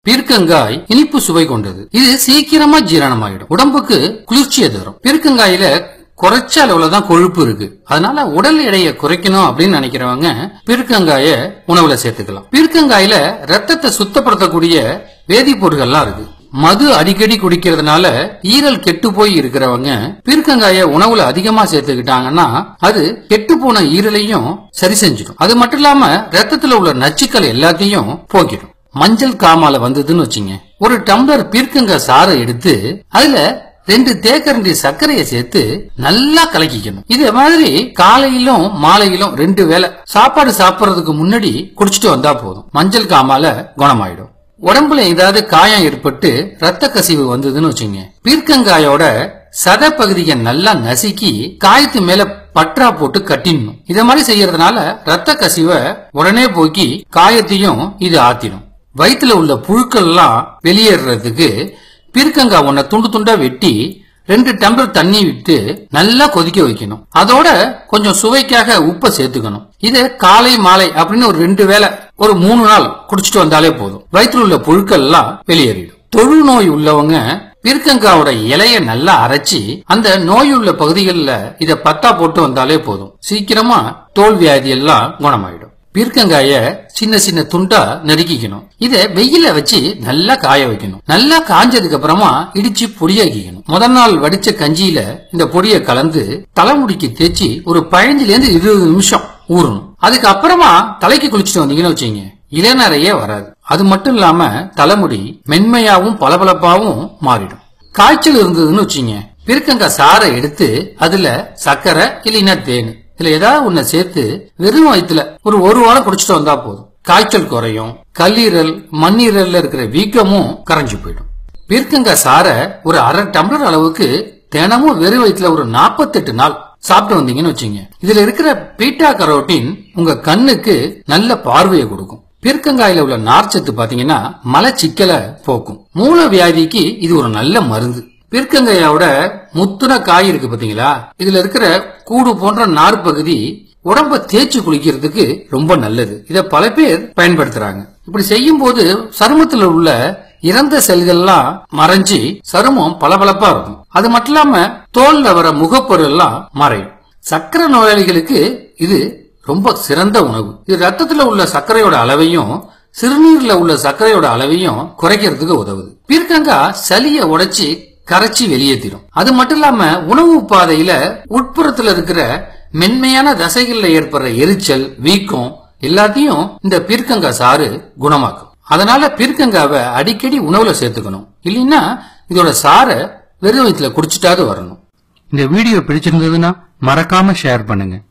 பீர்க்கங்காய் இனிப்பு சுவை கொண்டது இது சீக்கிரமா ஜீரணமாயிடும் உடம்புக்கு குளிர்ச்சியை தரும் பீர்க்கங்காயில குறைச்ச அளவுல தான் கொழுப்பு இருக்கு அதனால உடல் எடையை குறைக்கணும் அப்படின்னு நினைக்கிறவங்க பீர்க்கங்காய உணவுல சேர்த்துக்கலாம் பீர்க்கங்காயில ரத்தத்தை சுத்தப்படுத்தக்கூடிய வேதிப்பொருட்கள்லாம் இருக்கு மது அடிக்கடி குடிக்கிறதுனால ஈரல் கெட்டு போய் இருக்கிறவங்க பீர்க்கங்காய உணவுல அதிகமா சேர்த்துக்கிட்டாங்கன்னா அது கெட்டு போன ஈரலையும் சரி செஞ்சிடும் அது மட்டும் இல்லாம ரத்தத்துல உள்ள நச்சுக்கள் எல்லாத்தையும் போக்கிடும் மஞ்சள் காமால வந்ததுன்னு வச்சுங்க ஒரு டம்ளர் பீர்க்கங்காய் சாறை எடுத்து அதுல ரெண்டு தேக்கரண்டி சர்க்கரையை சேர்த்து நல்லா கலக்கிக்கணும் இதே மாதிரி காலையிலும் மாலையிலும் ரெண்டு வேளை சாப்பாடு சாப்பிடுறதுக்கு முன்னாடி குடிச்சிட்டு வந்தா போதும் மஞ்சள் காமால குணமாயிடும் உடம்புல ஏதாவது காயம் ஏற்பட்டு ரத்த கசிவு வந்ததுன்னு வச்சுங்க பீர்க்கங்காயோட சத பகுதியை நல்லா நசுக்கி காயத்து மேல பற்றா போட்டு கட்டிடணும் இத மாதிரி செய்யறதுனால ரத்த கசிவை உடனே போக்கி காயத்தையும் இது ஆத்திடும் வயித்துல உள்ள புழுக்கள் எல்லாம் வெளியேறதுக்கு பீர்க்கங்காய் ஒன்ன துண்டு துண்டா வெட்டி ரெண்டு டம்ளர் தண்ணி விட்டு நல்லா கொதிக்க வைக்கணும் அதோட கொஞ்சம் சுவைக்காக உப்பை சேர்த்துக்கணும் இது காலை மாலை அப்படின்னு ஒரு ரெண்டு வேளை ஒரு மூணு நாள் குடிச்சிட்டு வந்தாலே போதும் வயிற்றுல உள்ள புழுக்கள் எல்லாம் வெளியேறிடும் தொழு நோய் உள்ளவங்க பீர்க்கங்காவோட இலைய நல்லா அரைச்சி அந்த நோய் உள்ள பகுதிகளில் இத பத்தா போட்டு வந்தாலே போதும் சீக்கிரமா தோல் வியாதி எல்லாம் குணமாயிடும் பீர்க்கங்காய சின்ன சின்ன துண்டா நறுக்கிக்கணும் இத வெயில வச்சு நல்லா காய வைக்கணும் நல்லா காஞ்சதுக்கு அப்புறமா இடிச்சு பொடியாக்கிக்கணும் முதல் நாள் வடிச்ச கஞ்சியில இந்த பொடியை கலந்து தலைமுடிக்கு தேய்ச்சி ஒரு பதினஞ்சுல இருந்து இருபது நிமிஷம் ஊறணும் அதுக்கு அப்புறமா தலைக்கு குளிச்சுட்டு வந்தீங்கன்னு வச்சீங்க இளநறையே வராது அது மட்டும் இல்லாம தலைமுடி மென்மையாவும் பளபளப்பாவும் மாறிடும் காய்ச்சல் இருந்ததுன்னு வச்சீங்க பீர்க்கங்காய் சாறை எடுத்து அதுல சர்க்கரை இல்லைன்னா தேன் இதுல ஏதாவது ஒண்ண சேர்த்து வெறும் வயிற்றுல ஒரு ஒரு வாரம் குடிச்சிட்டு வந்தா போதும் காய்ச்சல் குறையும் கல்லீரல் மண்ணீரல்ல இருக்கிற வீக்கமும் கரைஞ்சு போயிடும் பீர்க்கங்காய் சாறை ஒரு அரை டம்ளர் அளவுக்கு தினமும் வெறும் வயிற்றுல ஒரு நாற்பத்தெட்டு நாள் சாப்பிட்டு வந்தீங்கன்னு வச்சுங்க இதுல இருக்கிற பீட்டா கரோட்டின் உங்க கண்ணுக்கு நல்ல பார்வையை கொடுக்கும் பீர்க்கங்காயில உள்ள நார்ச்சத்து பாத்தீங்கன்னா மலச்சிக்கலை போக்கும் மூல வியாதிக்கு இது ஒரு நல்ல மருந்து பீர்க்கங்காயோட முத்துன காய் இருக்கு பாத்தீங்களா இதுல இருக்கிற கூடு போன்ற நார் பகுதி உடம்ப தேய்ச்சி குளிக்கிறதுக்கு ரொம்ப நல்லது இத பல பேர் பயன்படுத்துறாங்க இப்படி செய்யும் போது சருமத்துல உள்ள இறந்த செல்கள்லாம் மறைஞ்சி சருமம் பளபளப்பா இருக்கும் அது மட்டும் இல்லாம தோல்ல வர முகப்பொருள் எல்லாம் மறையும் சக்கரை நோயாளிகளுக்கு இது ரொம்ப சிறந்த உணவு இது ரத்தத்துல உள்ள சர்க்கரையோட அளவையும் சிறுநீர்ல உள்ள சர்க்கரையோட அளவையும் குறைக்கிறதுக்கு உதவுது பீர்க்கங்காய் சளியை உடைச்சி கரைச்சி வெளியேற்றிடும் அது மட்டும் இல்லாம உணவு பாதையில உட்புறத்துல இருக்கிற மென்மையான தசைகள்ல ஏற்படுற எரிச்சல் வீக்கம் எல்லாத்தையும் இந்த பீர்க்கங்காய் சாறு குணமாக்கும் அதனால பீர்க்கங்காவை அடிக்கடி உணவுல சேர்த்துக்கணும் இல்லைன்னா இதோட சாரை வெறும் வயிற்றுல குடிச்சிட்டாவது வரணும் இந்த வீடியோ பிடிச்சிருந்ததுன்னா மறக்காம ஷேர் பண்ணுங்க